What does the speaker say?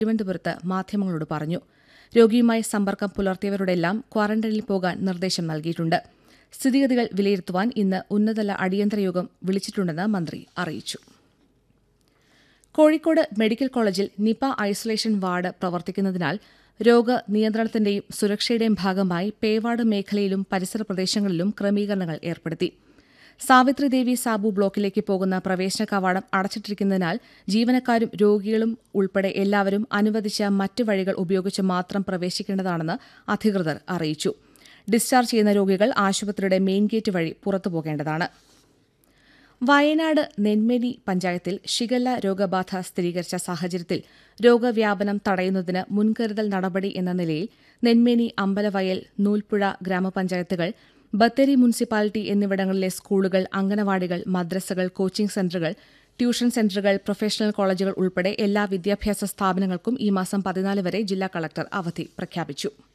തിരുവനന്തപുരത്ത് മാധ്യമങ്ങളോട് പറഞ്ഞു രോഗിയുമായി സമ്പർക്കം പുലർത്തിയവരോടെല്ലാം ക്വാറന്റൈനിൽ പോകാൻ നിർദ്ദേശം നൽകിയിട്ടുണ്ട് സ്ഥിതിഗതികൾ വിലയിരുത്തുവാൻ ഇന്ന് ഉന്നതതല അടിയന്തര യോഗം വിളിച്ചിട്ടുണ്ടെന്ന് മന്ത്രി അറിയിച്ചു കോഴിക്കോട് മെഡിക്കൽ കോളേജിൽ നിപ ഐസൊലേഷൻ വാർഡ് പ്രവർത്തിക്കുന്നതിനാൽ രോഗനിയന്ത്രണത്തിന്റെയും സുരക്ഷയുടെയും ഭാഗമായി പേവാർഡ് മേഖലയിലും പരിസര പ്രദേശങ്ങളിലും ക്രമീകരണങ്ങൾ ഏർപ്പെടുത്തി സാവിത്രിദേവി സാബു ബ്ലോക്കിലേക്ക് പോകുന്ന പ്രവേശന കവാടം അടച്ചിട്ടിരിക്കുന്നതിനാൽ ജീവനക്കാരും രോഗികളും ഉൾപ്പെടെ എല്ലാവരും അനുവദിച്ച മറ്റ് വഴികൾ ഉപയോഗിച്ച് മാത്രം പ്രവേശിക്കേണ്ടതാണെന്ന് അധികൃതർ അറിയിച്ചു ഡിസ്ചാർജ് ചെയ്യുന്ന രോഗികൾ ആശുപത്രിയുടെ മെയിൻ ഗേറ്റ് വഴി പുറത്തുപോകേണ്ടതാണ് വയനാട് നെന്മേനി പഞ്ചായത്തിൽ ഷിഗല്ല രോഗബാധ സ്ഥിരീകരിച്ച സാഹചര്യത്തിൽ രോഗവ്യാപനം തടയുന്നതിന് മുൻകരുതൽ നടപടി എന്ന നിലയിൽ നെന്മേനി അമ്പലവയൽ നൂൽപ്പുഴ ഗ്രാമപഞ്ചായത്തുകൾ ബത്തേരി മുനിസിപ്പാലിറ്റി എന്നിവിടങ്ങളിലെ സ്കൂളുകൾ അംഗനവാടികൾ മദ്രസകൾ കോച്ചിംഗ് സെന്ററുകൾ ട്യൂഷൻ സെന്ററുകൾ പ്രൊഫഷണൽ കോളേജുകൾ ഉൾപ്പെടെ എല്ലാ വിദ്യാഭ്യാസ സ്ഥാപനങ്ങൾക്കും ഈ മാസം പതിനാല് വരെ ജില്ലാ കളക്ടർ അവധി പ്രഖ്യാപിച്ചു